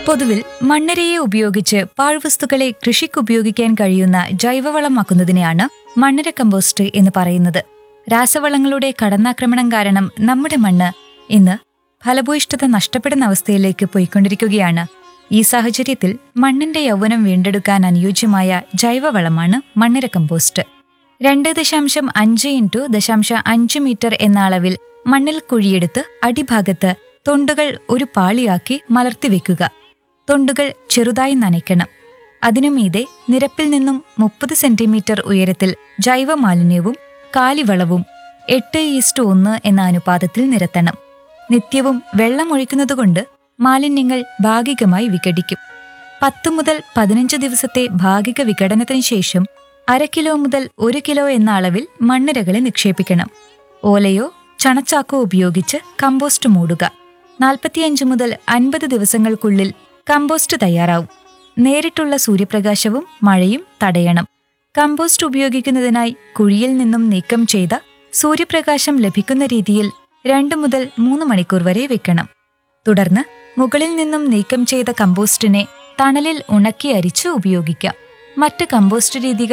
പൊതുവിൽ മണ്ണിരയെ ഉപയോഗിച്ച് പാഴ്വസ്തുക്കളെ കൃഷിക്ക് ഉപയോഗിക്കാൻ കഴിയുന്ന ജൈവവളമാക്കുന്നതിനെയാണ് മണ്ണിര കമ്പോസ്റ്റ് എന്ന് പറയുന്നത് രാസവളങ്ങളുടെ കടന്നാക്രമണം കാരണം നമ്മുടെ മണ്ണ് ഇന്ന് ഫലഭൂയിഷ്ഠത നഷ്ടപ്പെടുന്ന അവസ്ഥയിലേക്ക് പോയിക്കൊണ്ടിരിക്കുകയാണ് ഈ സാഹചര്യത്തിൽ മണ്ണിന്റെ യൗവനം വീണ്ടെടുക്കാൻ അനുയോജ്യമായ ജൈവവളമാണ് മണ്ണിര കമ്പോസ്റ്റ് രണ്ട് ദശാംശം അഞ്ച് ഇൻറ്റു ദശാംശം അഞ്ച് മീറ്റർ എന്ന അളവിൽ മണ്ണിൽ കുഴിയെടുത്ത് അടിഭാഗത്ത് തൊണ്ടുകൾ ഒരു പാളിയാക്കി മലർത്തിവെക്കുക തൊണ്ടുകൾ ചെറുതായി നനയ്ക്കണം അതിനുമീതെ നിരപ്പിൽ നിന്നും മുപ്പത് സെന്റിമീറ്റർ ഉയരത്തിൽ ജൈവമാലിന്യവും കാലിവളവും എട്ട് ഈസ്റ്റ് ഒന്ന് എന്ന അനുപാതത്തിൽ നിരത്തണം നിത്യവും വെള്ളമൊഴിക്കുന്നതുകൊണ്ട് മാലിന്യങ്ങൾ ഭാഗികമായി വിഘടിക്കും പത്ത് മുതൽ പതിനഞ്ച് ദിവസത്തെ ഭാഗിക വിഘടനത്തിന് ശേഷം അര കിലോ മുതൽ ഒരു കിലോ എന്ന അളവിൽ മണ്ണിരകളെ നിക്ഷേപിക്കണം ഓലയോ ചണച്ചാക്കോ ഉപയോഗിച്ച് കമ്പോസ്റ്റ് മൂടുക നാൽപ്പത്തിയഞ്ച് മുതൽ അൻപത് ദിവസങ്ങൾക്കുള്ളിൽ കമ്പോസ്റ്റ് തയ്യാറാവും നേരിട്ടുള്ള സൂര്യപ്രകാശവും മഴയും തടയണം കമ്പോസ്റ്റ് ഉപയോഗിക്കുന്നതിനായി കുഴിയിൽ നിന്നും നീക്കം ചെയ്ത സൂര്യപ്രകാശം ലഭിക്കുന്ന രീതിയിൽ രണ്ട് മുതൽ മൂന്ന് മണിക്കൂർ വരെ വെക്കണം തുടർന്ന് മുകളിൽ നിന്നും നീക്കം ചെയ്ത കമ്പോസ്റ്റിനെ തണലിൽ ഉണക്കി അരിച്ച് ഉപയോഗിക്കാം മറ്റ് കമ്പോസ്റ്റ് രീതികൾ